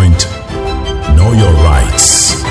Point. Know your rights.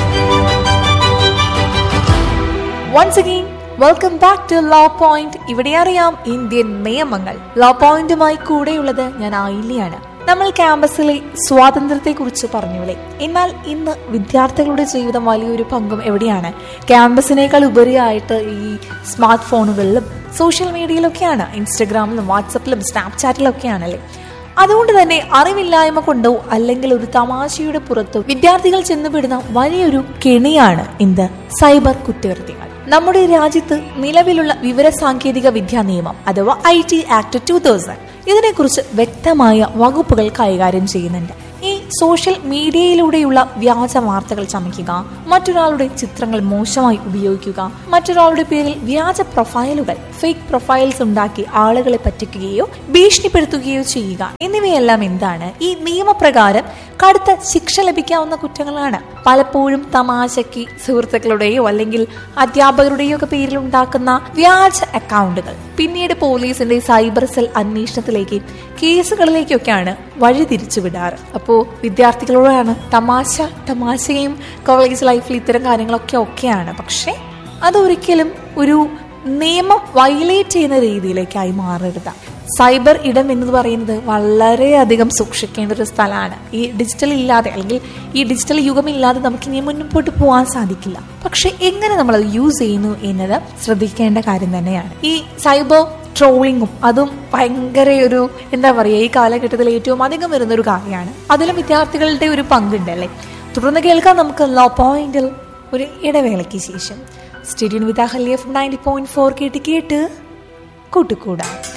Once again welcome back to law point ഇവിടെ അറിയാം Indian നിയമങ്ങൾ law പോയിന്റുമായി കൂടെയുള്ളത് ഞാൻ ആയില്യാണ് നമ്മൾ ക്യാമ്പസിലെ സ്വാതന്ത്ര്യത്തെക്കുറിച്ച് പറഞ്ഞുല്ലേ എന്നാൽ ഇന്ന് വിദ്യാർത്ഥികളുടെ ജീവിതം വലിയൊരു പങ്കും എവിടെയാണ് ക്യാമ്പസിനേക്കാൾ ഉപരിയായിട്ട് ഈ സ്മാർട്ട് ഫോണുകളിലും സോഷ്യൽ മീഡിയയിലൊക്കെയാണ് ഇൻസ്റ്റഗ്രാമിലും വാട്സപ്പിലും സ്നാപ്ചാറ്റിലൊക്കെയാണല്ലേ അതുകൊണ്ട് തന്നെ അറിവില്ലായ്മ കൊണ്ടോ അല്ലെങ്കിൽ ഒരു തമാശയുടെ പുറത്തോ വിദ്യാർത്ഥികൾ ചെന്നുപെടുന്ന വലിയൊരു കെണിയാണ് എന്ത് സൈബർ കുറ്റകൃത്യങ്ങൾ നമ്മുടെ രാജ്യത്ത് നിലവിലുള്ള വിവര സാങ്കേതിക വിദ്യാ നിയമം അഥവാ I T act two thousand ഇതിനെക്കുറിച്ച് വ്യക്തമായ വകുപ്പുകൾ കൈകാര്യം ചെയ്യുന്നുണ്ട് ഈ സോഷ്യൽ മീഡിയയിലൂടെയുള്ള വ്യാജ വാർത്തകൾ ചമയ്ക്കുക മറ്റൊരാളുടെ ചിത്രങ്ങൾ മോശമായി ഉപയോഗിക്കുക മറ്റൊരാളുടെ പേരിൽ വ്യാജ പ്രൊഫൈലുകൾ ഫേക്ക് പ്രൊഫൈൽസ് ഉണ്ടാക്കി ആളുകളെ പറ്റിക്കുകയോ ഭീഷണിപ്പെടുത്തുകയോ ചെയ്യുക എന്നിവയെല്ലാം എന്താണ് ഈ നിയമപ്രകാരം കടുത്ത ശിക്ഷ ലഭിക്കാവുന്ന കുറ്റങ്ങളാണ് പലപ്പോഴും തമാശയ്ക്ക് സുഹൃത്തുക്കളുടെയോ അല്ലെങ്കിൽ അധ്യാപകരുടെയോ ഒക്കെ പേരിൽ ഉണ്ടാക്കുന്ന വ്യാജ അക്കൗണ്ടുകൾ പിന്നീട് പോലീസിന്റെ സൈബർ സെൽ അന്വേഷണത്തിലേക്ക് കേസുകളിലേക്കൊക്കെയാണ് വഴി തിരിച്ചു വിടാറ് അപ്പോൾ വിദ്യാർത്ഥികളോടാണ് തമാശ തമാശയും കോളേജ് ലൈഫിൽ ഇത്തരം കാര്യങ്ങളൊക്കെ ഒക്കെയാണ് പക്ഷേ അതൊരിക്കലും ഒരു നിയമം വയലേറ്റ് ചെയ്യുന്ന രീതിയിലേക്കായി മാറരുത് സൈബർ ഇടം എന്ന് പറയുന്നത് വളരെയധികം സൂക്ഷിക്കേണ്ട ഒരു സ്ഥലമാണ് ഈ ഡിജിറ്റൽ ഇല്ലാതെ അല്ലെങ്കിൽ ഈ ഡിജിറ്റൽ യുഗമില്ലാതെ നമുക്ക് ഇനി മുന്നോട്ട് പോകാൻ സാധിക്കില്ല പക്ഷെ എങ്ങനെ നമ്മൾ അത് യൂസ് ചെയ്യുന്നു എന്നത് ശ്രദ്ധിക്കേണ്ട കാര്യം തന്നെയാണ് ഈ സൈബർ ട്രോളിങ്ങും അതും ഭയങ്കര ഒരു എന്താ പറയുക ഈ കാലഘട്ടത്തിൽ ഏറ്റവും അധികം വരുന്ന ഒരു കാര്യമാണ് അതിലും വിദ്യാർത്ഥികളുടെ ഒരു പങ്കുണ്ട് അല്ലേ തുടർന്ന് കേൾക്കാം നമുക്ക് ലോ പോയിന്റിൽ ഒരു ഇടവേളയ്ക്ക് ശേഷം stadium with Ahalya ninety point four കേട്ട് കേട്ട് കൂട്ടുകൂടാം